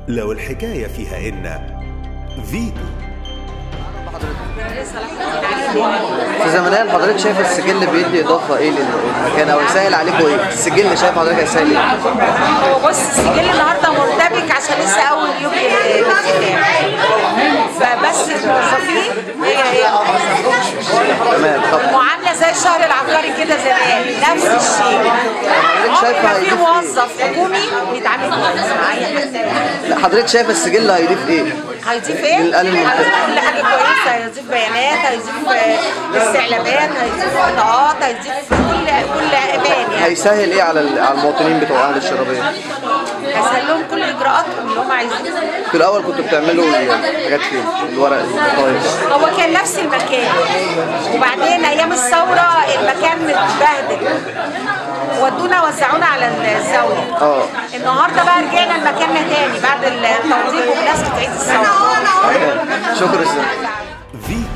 لو الحكاية فيها إن فيتو استاذه منال حضرتك شايف السجل بيدي اضافه ايه للمكان او يسهل عليكم ايه؟ السجل شايف حضرتك هيسهل ايه؟ هو بص السجل النهارده مرتبك عشان لسه اول يوم للافتتاح فبس الموظفين هي هي تمام طب المعامله زي الشهر العقاري كده زمان نفس الشيء حضرتك شايفه عمر ما هيضيف في إيه؟ موظف حكومي بيتعامل كويس مع اي حد لا حضرتك شايف السجل هيضيف ايه؟ هيضيف ايه؟ للآلة المنطقة. هيضيف كل حاجه كويسه هيضيف بيانات هيضيف آه، استعلامات هيضيف بطاقات هيضيف كل كل امان يعني هيسهل ايه على ال- على المواطنين بتوع اهل الشرابيه؟ هيسهل لهم كل اجراءاتهم اللي هم عايزينها في الاول كنتوا بتعملوا حاجات فين؟ الورق البطايق هو كان نفس المكان وبعدين ايام الثوره المكان متبهدل ودونا وزعونا على الزاويه اه النهارده بقى رجعنا لمكاننا تاني بعد التوظيف وبناس بتعيد الثوره شكرا استاذ فيتو